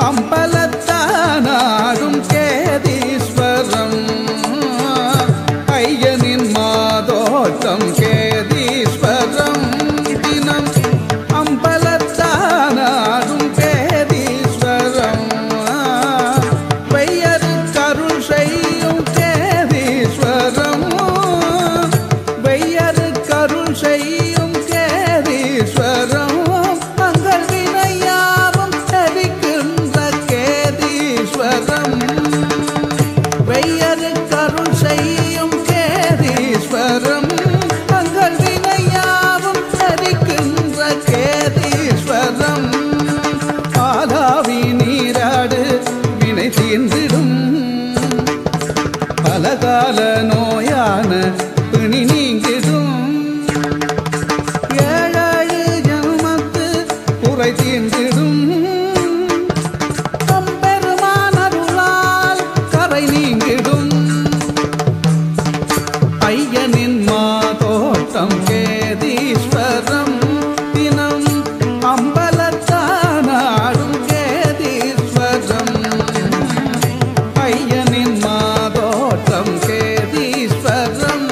அம்பலத்தானாடும் கேதீஸ்வரம் ஐயனின் மாதோட்டம் கேதீஸ்வரம் தினம் அம்பலத்தானாடும் கேதீஸ்வரம் வையரு கருள் செய்யும் கேதீஸ்வரம் வையரு கருள் செய்யும் கேதீஸ்வரம் அங்கள் வினையாவும் தரிக்கின்ற கேதீஸ்வரம் வையரு கருள் செய்யும் கேதீஸ்வரம் அங்கள் வினையாவும் தரிக்கின்ற கேதீஸ்வரம் ஆலாவி நீராடு வினை தீர்ந்திடும் பலகால நோயான பிணி நீங்கிடும் ஏழாழு ஜன்மத்து குறை தீர்ந்திடும் கம்பெருமான் அருளால் கரை நீங்கிடும் ஐயனின் மாதோட்டம் கேதீஸ்வரம் தினம் அம்பலத்தானாடும் கேதீஸ்வரம் ஐயனின் மாதோட்டம் கேதீஸ்வரம்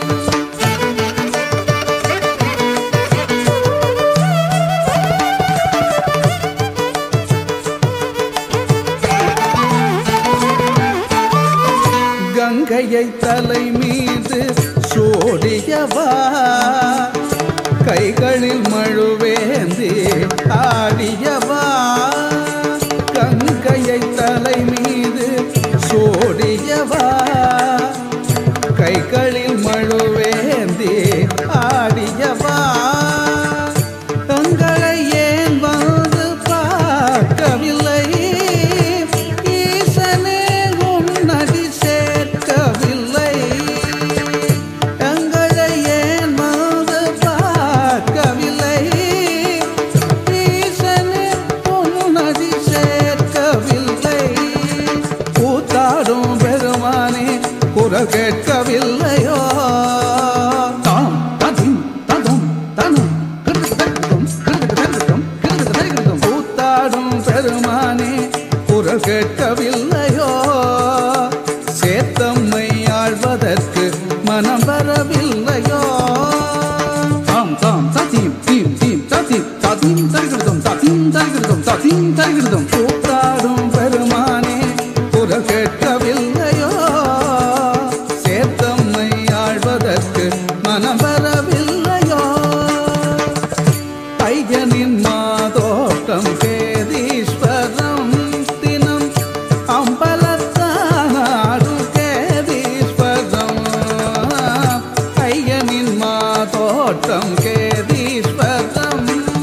கங்கையை தலை மீது சோடியவா கைகளில் மழுவேந்தி ஆடியவா கங்கையை தலை மீது சோடியவா கைகளில் மழுவேந்தி ஆடியவா தங்களை ஏன் வந்து பார்க்கவில்லை ஈசனே உன்னடி சேர்க்கவில்லை தங்களை ஏன் வந்து பார்க்கவில்லை ஈசனே உன்னடி சேர்க்கவில்லை கூத்தாடும் பெருமானே குரல் கேட்கவில்லையோ தாம் ததும் ததும் தனும் கிருதம் கிருதம் கிருதம் கூத்தாடும் பெருமானே குரல் கேட்கவில்லையோ சேத்தம்மை ஆழ்வதற்கு மனம் வரவில்லையோ தாம் தாம் ததீம் தீம் தீம் ததீம் ததீம் தருகிருதம் ததீம் தருகிருதம் ததீம் தருகிருதம் கூத்தாடும் பெருமானே குரல் கேட்கவில்லையோ சேத்தம்மை ஆழ்வதற்கு மனம் வரவில்லையோ ஐயனின் மாதோட்டம் கேதீஸ்வரம் தினம் அம்பலத்தானாடு கேதீஸ்வரம் ஐயனின் மாதோட்டம் கேதீஸ்வரம்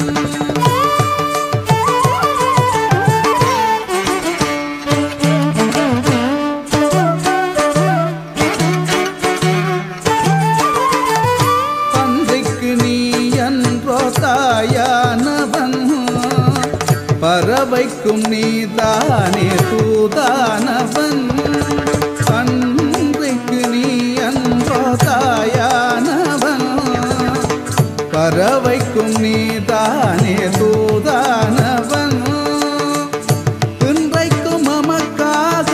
பன்றிக்கு நீ என்றோ தாயானவன் பறவைக்கும் நீதானே தூதானவன் பன்றிக்கு நீ என்றோ தாயானவன் பறவைக்கும் நீதானே தூதானவன் இன்றைக்கும் மமக்காக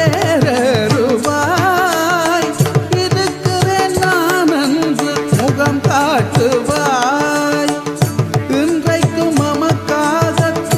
தேரருவாய் இருக்கிறேன் நான் என்று முகம் காட்டுவாய் இன்றைக்கும் மமக்காக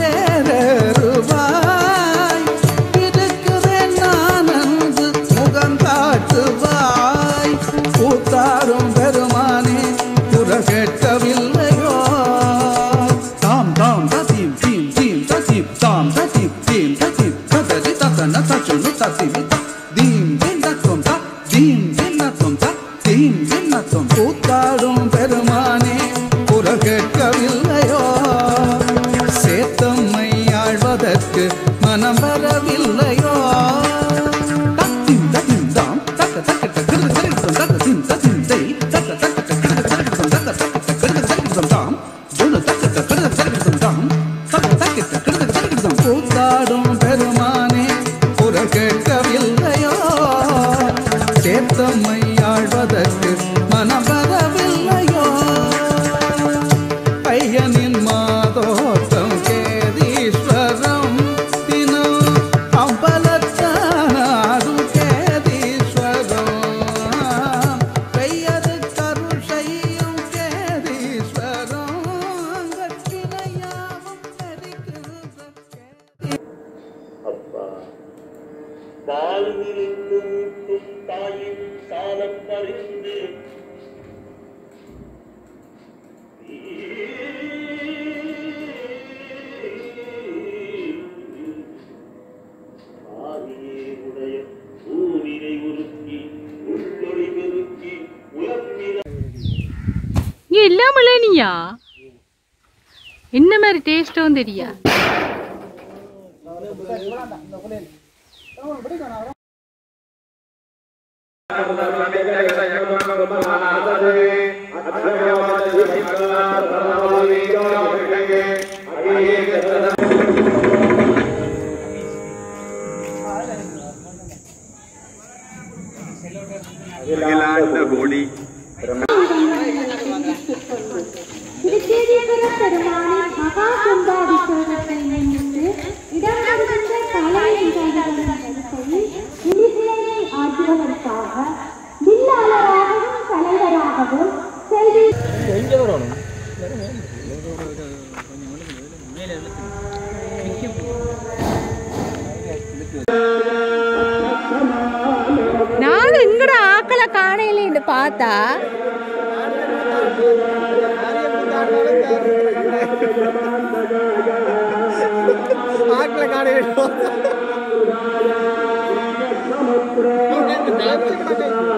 தேரருவாய் இருக்கிறேன் நான் என்று முகம் காட்டுவாய் கூத்தாரும் பெருமானே குர கேட்கவில்லையோ தாம் தாம் ததீம் தீம் தீம் ததீம் தாம் ததீம் தீம் ததீம் தததி ததன தச்சுனு ததீமி த தீம் தின்னத்தும் த தீம் தின்னத்தும் த தீம் தின்னத்தும் கூத்தாடும் பெருமானே குர கேட்கவில்லையோ சேத்தம்மை ஆழ்வதற்கு மனம் வரவில்லையோ தத்திம் தத்திம் தாம் தக்க தக்க தக்கிரு தரிக்கும் தக்க திம் தத்திம் தை தக்க தக்க தக்கிரு தரிக்கும் தக்க தக்க தக்கிரு தரிக்கும் தாம் ஜுனு தக்க தக்கிரு தரிக்கும் தாம் தக்க தக்க தக்கிரு தரிக்கும் கூத்தாடும் பெருமானே குரல் கேட்கவில்லையோ சேத்தம்மை ஆழ்வதற்கு மனம் வரவில்லையோ ஐயனின் மாதோட்டம் கேதீஸ்வரம் தின பால் நிலைத்து ஊட்டும் தாயின் சாலப் பறிந்து ஆதியே உடைய ஊரினை உருக்கி உள்ளொளி பெருக்கி உலம்பின இங்கே எல்லாம் இளநியா என்ன மாதிரி டேஸ்ட்டும் தெரியா திருச்சேதீஸ்வர பெருமானின் மகா கும்பாபிஷேகத்தை முன்னிட்டு இடம்பெறுகின்ற கலை நிகழ்வுகளின் வரிசையில் இனிசிலையை ஆற்றுவதற்காக வில்லாளராகவும் தலைவராகவும் செல்வி நான் எங்கட ஆக்களை காணையிலேன்னு பார்த்தா ஆக்களை காண